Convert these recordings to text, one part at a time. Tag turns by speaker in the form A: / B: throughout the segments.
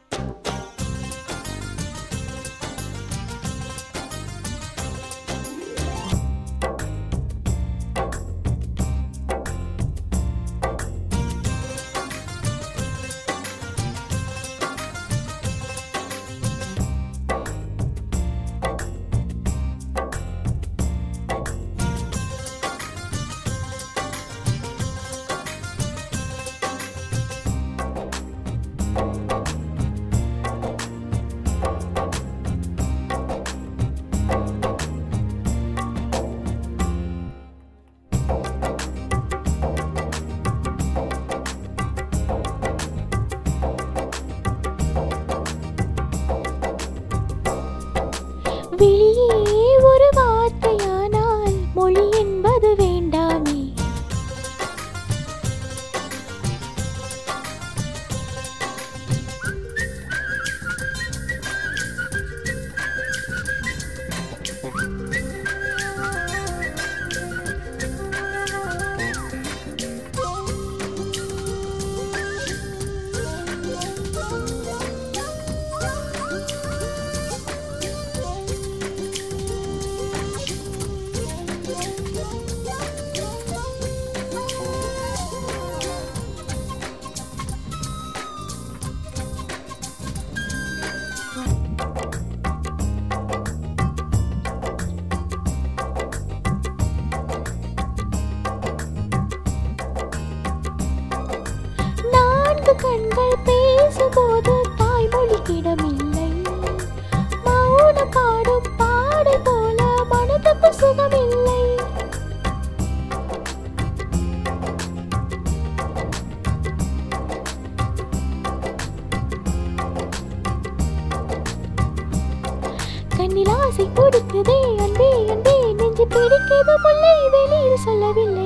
A: வெளியே ஒரு வார்த்தையானால் மொழி என்பது வேண்டாமே நான்கு கண்கள் பேசும்போது தாய்மொழிக்கிடமில்லை மௌனம் பாடும் பாடல் போல மனதுக்கு சுகமில்லை கண்ணில் ஆசை கொடுக்குதே அன்பே அன்பே நெஞ்சு பிடிக்குது முல்லை வெளியில் சொல்லவில்லை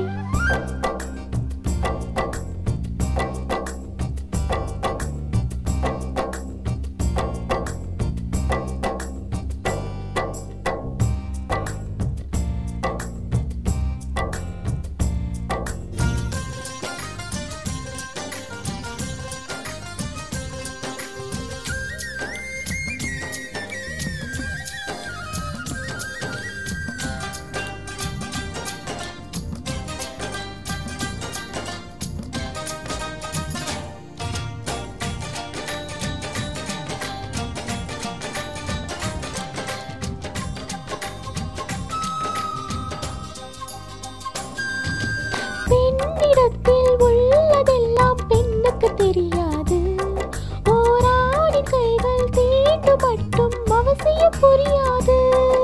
A: பெண்ணிடத்தில் உள்ளதெல்லாம் பெண்ணுக்கு தெரியாது ஓராடி கைகள் தீண்டு மட்டும் அவசியம் புரியாது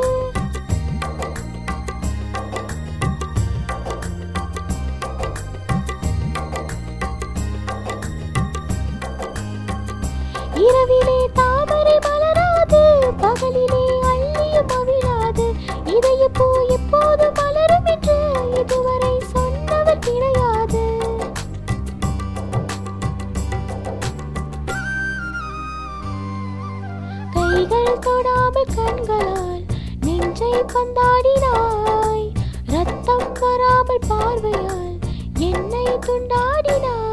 A: இரவிலே தாமரை மலராது பகலிலே அள்ளியும் அவிழாது இதய பூ எப்போது மலரும் என்று இதுவரை சொன்னவர் கிடையாது கைகள் தொடாமல் கண்களால் நெஞ்சை பந்தாடினாய் ரத்தம் வராமல் பார்வையால் என்னை துண்டாடினாய்